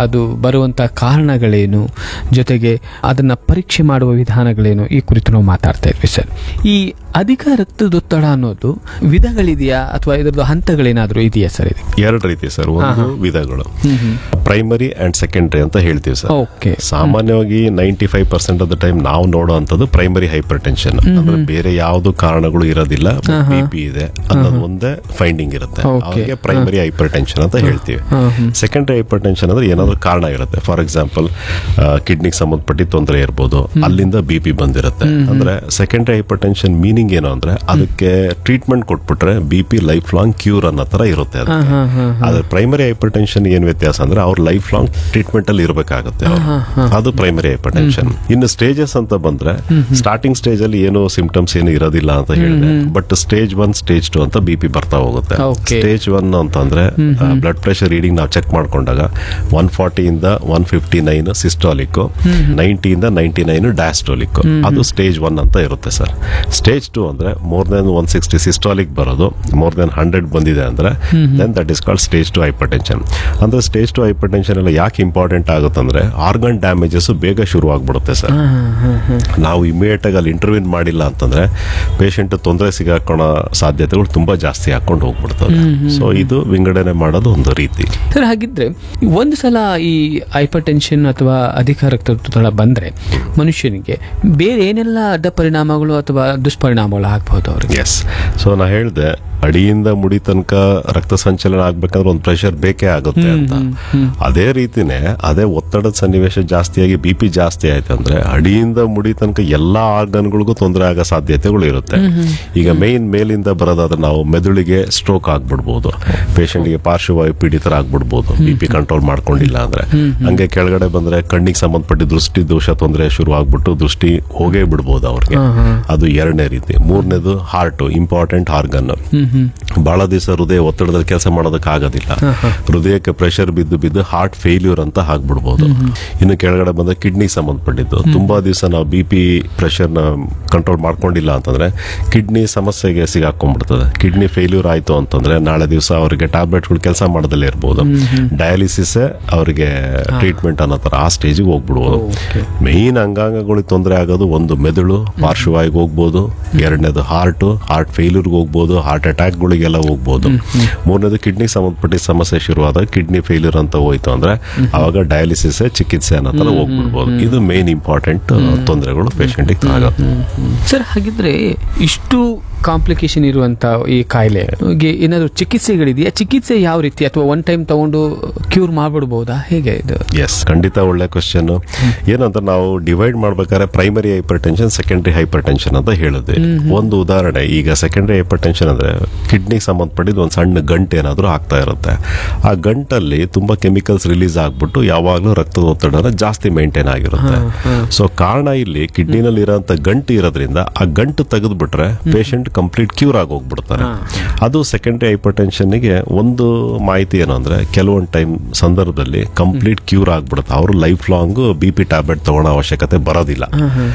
ಅದು ಬರುವಂತ ಕಾರಣಗಳೇನು ಜೊತೆಗೆ ಅದನ್ನ ಪರೀಕ್ಷೆ ಮಾಡುವ ವಿಧಾನಗಳೇನು ಈ ಕುರಿತು ನಾವು ಮಾತಾಡ್ತಾ ಇದ್ವಿ ಸರ್ ಈ ಅಧಿಕ ರಕ್ತದೊತ್ತಡ ಅನ್ನೋದು ವಿಧಗಳಿದೆಯಾ ಅಥವಾ ಇದರದ್ದು ಹಂತಗಳೇನಾದರೂ ಇದೆಯಾ ಸರ್ ಇದು ಎರಡು ರೀತಿ ಸರ್ ಒಂದು ವಿಧಗಳು ಪ್ರೈಮರಿ ಅಂಡ್ ಸೆಕೆಂಡರಿ ಅಂತ ಹೇಳ್ತೀವಿ ಸರ್ ಓಕೆ ಸಾಮಾನ್ಯವಾಗಿ ninety five percent of the time ನಾವು ನೋಡುವಂತದ್ದು ಪ್ರೈಮರಿ ಹೈಪರ್ ಟೆನ್ಷನ್ ಅಂದ್ರೆ ಬೇರೆ ಯಾವ್ದು ಕಾರಣಗಳು ಇರೋದಿಲ್ಲ ಬಿ ಪಿ ಇದೆ ಅನ್ನೋದು ಒಂದೇ ಫೈಂಡಿಂಗ್ ಇರುತ್ತೆ Okay. ಅವ್ರಿಗೆ ಪ್ರೈಮರಿ ಹೈಪರ್ ಟೆನ್ಷನ್ ಅಂತ ಹೇಳ್ತೀವಿ ಸೆಕೆಂಡರಿ ಹೈಪರ್ ಟೆನ್ಷನ್ ಅಂದ್ರೆ ಏನಾದ್ರು ಕಾರಣ ಇರುತ್ತೆ ಫಾರ್ ಎಕ್ಸಾಂಪಲ್ ಕಿಡ್ನಿಗೆ ಸಂಬಂಧಪಟ್ಟಿ ತೊಂದರೆ ಇರ್ಬೋದು ಅಲ್ಲಿಂದ ಬಿ ಪಿ ಬಂದಿರುತ್ತೆ ಅಂದ್ರೆ ಸೆಕೆಂಡರಿ ಹೈಪರ್ ಟೆನ್ಷನ್ ಮೀನಿಂಗ್ ಏನು ಅಂದ್ರೆ ಅದಕ್ಕೆ ಟ್ರೀಟ್ಮೆಂಟ್ ಕೊಟ್ಬಿಟ್ರೆ B P life long cure ಅನ್ನೋ ತರ ಇರುತ್ತೆ ಅದಕ್ಕೆ. ಆದ್ರೆ ಪ್ರೈಮರಿ ಹೈಪರ್ ಟೆನ್ಷನ್ ಏನ್ ವ್ಯತ್ಯಾಸ ಅಂದ್ರೆ ಅವ್ರ ಲೈಫ್ ಲಾಂಗ್ ಟ್ರೀಟ್ಮೆಂಟ್ ಅಲ್ಲಿ ಇರಬೇಕಾಗುತ್ತೆ ಅದು ಪ್ರೈಮರಿ ಹೈಪರ್ ಟೆನ್ಷನ್ ಇನ್ನು ಸ್ಟೇಜಸ್ ಅಂತ ಬಂದ್ರೆ ಸ್ಟಾರ್ಟಿಂಗ್ ಸ್ಟೇಜ್ ಅಲ್ಲಿ ಏನು ಸಿಂಪ್ಟಮ್ಸ್ ಏನು ಇರೋದಿಲ್ಲ ಅಂತ ಹೇಳಿದೆ but stage one stage two ಅಂತ ಬಿ ಪಿ ಬರ್ತಾ ಹೋಗುತ್ತೆ Okay. ಸ್ಟೇಜ್ ಒನ್ ಅಂತಂದ್ರೆ ಬ್ಲಡ್ ಪ್ರೆಷರ್ ರೀಡಿಂಗ್ ನಾವು ಚೆಕ್ ಮಾಡ್ಕೊಂಡಾಗ ಒನ್ ಫಾರ್ಟಿಯಿಂದ ಒನ್ ಫಿಫ್ಟಿ ನೈನ್ ಸಿಸ್ಟಾಲಿಕ್ ನೈಂಟಿಯಿಂದ ನೈಂಟಿ ನೈನ್ ಡಯಾಸ್ಟೋಲಿಕ್ ಅದು ಸ್ಟೇಜ್ ಒನ್ ಅಂತ ಇರುತ್ತೆ ಸರ್ ಸ್ಟೇಜ್ ಟು ಅಂದ್ರೆ more than one sixty systolic ಬರೋದು ಮೋರ್ ದೆನ್ ಹಂಡ್ರೆಡ್ ಬಂದಿದೆ ಅಂದ್ರೆ then that is called stage two hypertension ಅಂದ್ರೆ ಸ್ಟೇಜ್ ಟು ಹೈಪರ್ ಟೆನ್ಷನ್ ಎಲ್ಲ ಯಾಕೆ ಇಂಪಾರ್ಟೆಂಟ್ ಆಗುತ್ತಂದ್ರೆ ಆರ್ಗನ್ ಡ್ಯಾಮೇಜಸ್ ಬೇಗ ಶುರು ಆಗ್ಬಿಡುತ್ತೆ ಸರ್ ನಾವು ಇಮಿಡಿಯೇಟ್ ಆಗಿ ಅಲ್ಲಿ ಇಂಟರ್ವ್ಯೂನ್ ಮಾಡಿಲ್ಲ ಅಂತಂದ್ರೆ ಪೇಷಂಟ್ ತೊಂದರೆ ಸಿಗಾಕೊಳ್ಳೋ ಸಾಧ್ಯತೆಗಳು ತುಂಬಾ ಜಾಸ್ತಿ ಹಾಕೊಂಡು ಹೋಗ್ಬಿಡ್ತದೆ ಸೊ ಇದು ವಿಂಗಡಣೆ ಮಾಡೋದು ಒಂದು ರೀತಿ ಸರ್ ಹಾಗಿದ್ರೆ ಒಂದು ಸಲ ಈ ಹೈಪರ್ ಟೆನ್ಷನ್ ಅಥವಾ ಅಧಿಕ ರಕ್ತದೊತ್ತಡ ಬಂದ್ರೆ ಮನುಷ್ಯನಿಗೆ ಬೇರೆ ಏನೆಲ್ಲ ಅಡ್ಡ ಪರಿಣಾಮಗಳು ಅಥವಾ ದುಷ್ಪರಿಣಾಮಗಳು ಆಗ್ಬಹುದು ಅವ್ರಿಗೆ ಎಸ್ ಸೊ ನಾ ಹೇಳ್ದೆ ಅಡಿಯಿಂದ ಮುಡಿ ತನಕ ರಕ್ತ ಸಂಚಲನ ಆಗ್ಬೇಕಂದ್ರೆ ಒಂದು ಪ್ರೆಷರ್ ಬೇಕೇ ಆಗುತ್ತೆ ಅಂತ ಅದೇ ರೀತಿನೇ ಅದೇ ಒತ್ತಡದ ಸನ್ನಿವೇಶ ಜಾಸ್ತಿಯಾಗಿ ಬಿ ಪಿ ಜಾಸ್ತಿ ಆಯ್ತು ಅಂದ್ರೆ ಅಡಿಯಿಂದ ಮುಡಿ ತನಕ ಎಲ್ಲಾ ಆರ್ಗನ್ಗಳಿಗೂ ತೊಂದರೆ ಆಗೋ ಸಾಧ್ಯತೆಗಳು ಇರುತ್ತೆ ಈಗ ಮೇನ್ ಮೇಲಿಂದ ಬರೋದಾದ್ರೆ ನಾವು ಮೆದುಳಿಗೆ ಸ್ಟ್ರೋಕ್ ಆಗ್ಬಿಡ್ಬೋದು ಪೇಷಂಟ್ಗೆ ಪಾರ್ಶ್ವವಾಯು ಪೀಡಿತರ ಆಗ್ಬಿಡ್ಬೋದು ಬಿ ಪಿ ಕಂಟ್ರೋಲ್ ಮಾಡ್ಕೊಂಡಿಲ್ಲ ಅಂದ್ರೆ ಹಂಗೆ ಕೆಳಗಡೆ ಬಂದ್ರೆ ಕಣ್ಣಿಗೆ ಸಂಬಂಧಪಟ್ಟ ದೃಷ್ಟಿ ದೋಷ ತೊಂದರೆ ಶುರು ಆಗ್ಬಿಟ್ಟು ದೃಷ್ಟಿ ಹೋಗೇ ಬಿಡ್ಬೋದು ಅವ್ರಿಗೆ ಅದು ಎರಡನೇ ರೀತಿ ಮೂರನೇದು ಹಾರ್ಟ್ ಇಂಪಾರ್ಟೆಂಟ್ ಆರ್ಗನ್ ಬಹಳ ದಿವಸ ಹೃದಯ ಒತ್ತಡದಲ್ಲಿ ಕೆಲಸ ಮಾಡೋದಕ್ಕೆ ಆಗೋದಿಲ್ಲ ಹೃದಯಕ್ಕೆ ಪ್ರೆಷರ್ ಬಿದ್ದು ಬಿದ್ದು ಹಾರ್ಟ್ ಫೇಲ್ಯೂರ್ ಅಂತ ಆಗ್ಬಿಡ್ಬೋದು ಇನ್ನು ಕೆಳಗಡೆ ಬಂದ್ರೆ ಕಿಡ್ನಿ ಸಂಬಂಧಪಟ್ಟಿದ್ದು ತುಂಬಾ ದಿವಸ ನಾವು ಬಿ ಪಿ ಪ್ರೆಷರ್ ನ ಕಂಟ್ರೋಲ್ ಮಾಡ್ಕೊಂಡಿಲ್ಲ ಅಂತಂದ್ರೆ ಕಿಡ್ನಿ ಸಮಸ್ಯೆಗೆ ಸಿಗಾಕೊಂಡ್ಬಿಡ್ತದೆ ಕಿಡ್ನಿ ಫೇಲ್ಯೂರ್ ಆಯ್ತು ಅಂತಂದ್ರೆ ನಾಳೆ ದಿವಸ ಅವರಿಗೆ ಟ್ಯಾಬ್ಲೆಟ್ಗಳು ಕೆಲಸ ಮಾಡೋದಲ್ಲೇ ಇರ್ಬೋದು ಡಯಾಲಿಸಿಸ್ ಅವರಿಗೆ ಟ್ರೀಟ್ಮೆಂಟ್ ಅನ್ನೋ ತರ ಆ ಸ್ಟೇಜಿಗೆ ಹೋಗ್ಬಿಡ್ಬೋದು ಮೇನ್ ಅಂಗಾಂಗಗಳಿಗೆ ತೊಂದರೆ ಆಗೋದು ಒಂದು ಮೆದುಳು ಪಾರ್ಶ್ವವಾಯುಗೆ ಹೋಗ್ಬೋದು ಎರಡನೇದು ಹಾರ್ಟ್ ಹಾರ್ಟ್ ಫೇಲ್ಯೂರ್ಗೆ ಹೋಗ್ಬೋದು ಹಾರ್ಟ್ ಅಟ್ಯಾಕ್ಗಳಿಗೆಲ್ಲ ಹೋಗ್ಬೋದು ಮೂರನೇದು ಕಿಡ್ನಿ ಸಂಬಂಧಪಟ್ಟ ಸಮಸ್ಯೆ ಶುರುವಾದಾಗ ಕಿಡ್ನಿ ಫೇಲ್ಯೂರ್ ಅಂತ ಹೋಯ್ತು ಅಂದ್ರೆ ಅವಾಗ ಡಯಾಲಿಸಿಸ್ ಚಿಕಿತ್ಸೆ ಅನ್ನೋ ತರ ಹೋಗ್ಬಿಡ್ಬೋದು ಇದು ಮೇನ್ ಇಂಪಾರ್ಟೆಂಟ್ ತೊಂದರೆಗಳು ಪೇಷಂಟಿಗೆ ಆಗೋದು ಸರ್ ಹಾಗಿದ್ರೆ ಇಷ್ಟು ಕಾಂಪ್ಲಿಕೇಶನ್ ಇರುವಂತ ಈ ಕಾಯಿಲೆಗೆ ಏನಾದ್ರು ಚಿಕಿತ್ಸೆಗಳಿದೆಯಾ ಚಿಕಿತ್ಸೆ ಯಾವ ರೀತಿ ಅಥವಾ ಒನ್ ಟೈಮ್ ತಗೊಂಡು ಕ್ಯೂರ್ ಮಾಡ್ಬಿಡ್ಬೋದಾ ಹೇಗೆ ಇದು ಎಸ್ ಖಂಡಿತ ಒಳ್ಳೆ ಕ್ವಶನ್ ಏನಂತ ನಾವು ಡಿವೈಡ್ ಮಾಡ್ಬೇಕಾದ್ರೆ primary hypertension secondary hypertension ಅಂತ ಹೇಳಿದ್ವಿ ಒಂದು ಉದಾಹರಣೆ ಈಗ ಸೆಕೆಂಡರಿ ಹೈಪರ್ ಟೆನ್ಷನ್ ಅಂದ್ರೆ ಕಿಡ್ನಿಗೆ ಸಂಬಂಧಪಟ್ಟಿದ್ದು ಒಂದು ಸಣ್ಣ ಗಂಟು ಏನಾದರೂ ಆಗ್ತಾ ಇರುತ್ತೆ ಆ ಗಂಟಲ್ಲಿ ತುಂಬಾ ಕೆಮಿಕಲ್ಸ್ ರಿಲೀಸ್ ಆಗ್ಬಿಟ್ಟು ಯಾವಾಗಲೂ ರಕ್ತದ ಒತ್ತಡ ಜಾಸ್ತಿ ಮೇಂಟೈನ್ ಆಗಿರುತ್ತೆ ಸೊ ಕಾರಣ ಇಲ್ಲಿ ಕಿಡ್ನಿನಲ್ಲಿ ಇರೋಂಥ ಗಂಟು ಇರೋದ್ರಿಂದ ಆ ಗಂಟು ತೆಗೆದ್ಬಿಟ್ರೆ ಪೇಷಂಟ್ ಕಂಪ್ಲೀಟ್ ಕ್ಯೂರ್ ಆಗಿ ಹೋಗ್ಬಿಡ್ತಾರೆ ಅದು ಸೆಕೆಂಡರಿ ಹೈಪರ್ ಟೆನ್ಷನ್ಗೆ ಒಂದು ಮಾಹಿತಿ ಏನು ಅಂದ್ರೆ ಕೆಲವೊಂದು ಟೈಮ್ ಸಂದರ್ಭದಲ್ಲಿ ಕಂಪ್ಲೀಟ್ ಕ್ಯೂರ್ ಆಗ್ಬಿಡುತ್ತೆ ಅವರು life long B P tablet ತಗೊಳ್ಳೋ ಅವಶ್ಯಕತೆ ಬರೋದಿಲ್ಲ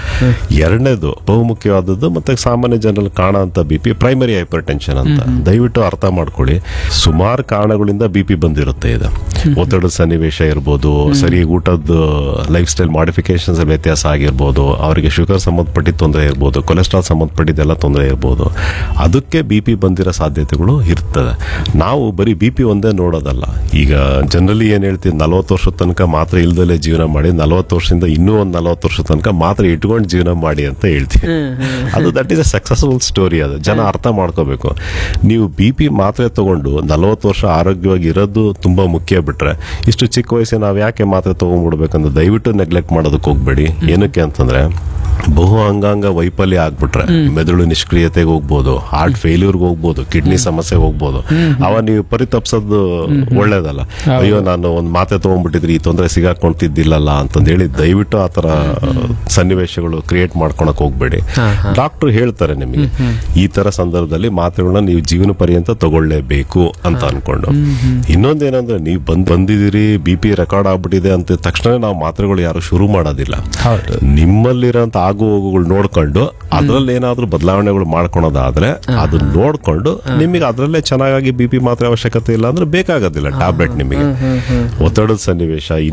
ಎರಡನೇದು ಬಹುಮುಖ್ಯವಾದದ್ದು ಮತ್ತೆ ಸಾಮಾನ್ಯ ಜನರಲ್ಲಿ ಕಾಣುವಂತ B P primary hypertension ಅಂತ ದಯವಿಟ್ಟು ಅರ್ಥ ಮಾಡ್ಕೊಳ್ಳಿ ಸುಮಾರು ಕಾರಣಗಳಿಂದ ಬಿ ಪಿ ಬಂದಿರುತ್ತೆ ಇದು ಒತ್ತಡದ ಸನ್ನಿವೇಶ ಇರ್ಬೋದು ಸರಿ ಊಟದ ಲೈಫ್ ಸ್ಟೈಲ್ ಮಾಡಿಫಿಕೇಶನ್ಸ್ ವ್ಯತ್ಯಾಸ ಆಗಿರ್ಬೋದು ಅವರಿಗೆ ಶುಗರ್ ಸಂಬಂಧಪಟ್ಟಿದ್ದ ತೊಂದರೆ ಇರ್ಬೋದು ಕೊಲೆಸ್ಟ್ರಾಲ್ ಸಂಬಂಧಪಟ್ಟಿದ್ದೆಲ್ಲ ತೊಂದರೆ ಇರ್ಬೋದು ಅದಕ್ಕೆ ಬಿ ಪಿ ಬಂದಿರೋ ಸಾಧ್ಯತೆಗಳು ಇರ್ತದೆ ನಾವು ಬರೀ ಬಿ ಪಿ ಒಂದೇ ನೋಡೋದಲ್ಲ ಈಗ ಜನರಲಿ ಏನ್ ಹೇಳ್ತೀವಿ ನಲವತ್ತು ವರ್ಷದ ತನಕ ಮಾತ್ರ ಇಲ್ದಲೇ ಜೀವನ ಮಾಡಿ ನಲವತ್ತು ವರ್ಷದಿಂದ ಇನ್ನೂ ಒಂದು ನಲವತ್ತು ವರ್ಷದ ತನಕ ಮಾತ್ರ ಇಟ್ಕೊಂಡು ಜೀವನ ಮಾಡಿ ಅಂತ ಹೇಳ್ತೀವಿ ಅದು that is a successful story ಅದು ಜನ ಅರ್ಥ ಮಾಡ್ಕೋಬೇಕು ನೀವು ಬಿ ಪಿ ಮಾತ್ರೆ ತಗೊಂಡು ನಲವತ್ತು ವರ್ಷ ಆರೋಗ್ಯವಾಗಿ ಇರೋದು ತುಂಬಾ ಮುಖ್ಯ ಬಿಟ್ರೆ ಇಷ್ಟು ಚಿಕ್ಕ ವಯಸ್ಸಿಗೆ ನಾವು ಯಾಕೆ ಮಾತ್ರೆ ತಗೊಂಡ್ಬಿಡ್ಬೇಕಂತ ದಯವಿಟ್ಟು ನೆಗ್ಲೆಕ್ಟ್ ಮಾಡೋದಕ್ಕೆ ಹೋಗ್ಬೇಡಿ ಏನಕ್ಕೆ ಅಂತಂದ್ರೆ ಬಹು ಅಂಗಾಂಗ ವೈಫಲ್ಯ ಆಗ್ಬಿಟ್ರೆ ಮೆದುಳು ನಿಷ್ಕ್ರಿಯತೆಗೆ ಹೋಗ್ಬೋದು ಹಾರ್ಟ್ ಫೇಲ್ಯೂರ್ಗೆ ಹೋಗ್ಬೋದು ಕಿಡ್ನಿ ಸಮಸ್ಯೆಗೆ ಹೋಗ್ಬೋದು ಅವ ನೀವು ಪರಿತಪ್ಸೋದು ಒಳ್ಳೇದಲ್ಲ ಅಯ್ಯೋ ನಾನು ಒಂದು ಮಾತೆ ತಗೊಂಡ್ಬಿಟ್ಟಿದ್ರಿ ಈ ತೊಂದರೆ ಸಿಗಾಕೊಂತಿದ್ದಿಲ್ಲಲ್ಲ ಅಂತಂದು ಹೇಳಿ ದಯವಿಟ್ಟು ಆ ತರ ಸನ್ನಿವೇಶಗಳು ಕ್ರಿಯೇಟ್ ಮಾಡ್ಕೊಳಕ್ ಹೋಗ್ಬೇಡಿ ಡಾಕ್ಟರ್ ಹೇಳ್ತಾರೆ ನಿಮಗೆ ಈ ತರ ಸಂದರ್ಭದಲ್ಲಿ ಮಾತ್ರೆಗಳನ್ನ ನೀವು ಜೀವನ ಪರ್ಯಂತ ತಗೊಳ್ಳೇಬೇಕು ಅಂತ ಅನ್ಕೊಂಡು ಇನ್ನೊಂದೇನಂದ್ರೆ ನೀವು ಬಂದ್ ಬಂದಿದ್ದೀರಿ ಬಿ ಪಿ ರೆಕಾರ್ಡ್ ಆಗ್ಬಿಟ್ಟಿದೆ ಅಂತ ತಕ್ಷಣ ನಾವು ಮಾತ್ರೆಗಳು ಯಾರು ಶುರು ಮಾಡೋದಿಲ್ಲ ಹೌದು ನಿಮ್ಮಲ್ಲಿರೋಂತ ಆಗು ಹೋಗುಗಳು ನೋಡ್ಕೊಂಡು ಅದ್ರಲ್ಲಿ ಏನಾದ್ರೂ ಬದಲಾವಣೆಗಳು ಮಾಡ್ಕೊಳೋದಾದ್ರೆ ಅದನ್ನ ನೋಡ್ಕೊಂಡು ನಿಮಗೆ ಅದರಲ್ಲೇ ಚೆನ್ನಾಗಿ ಬಿ ಪಿ ಮಾತ್ರೆ ಅವಶ್ಯಕತೆ ಇಲ್ಲ ಅಂದ್ರೆ ಬೇಕಾಗೋದಿಲ್ಲ ಟ್ಯಾಬ್ಲೆಟ್ ನಿಮಗೆ ಒತ್ತಡದ ಸನ್ನಿವೇಶ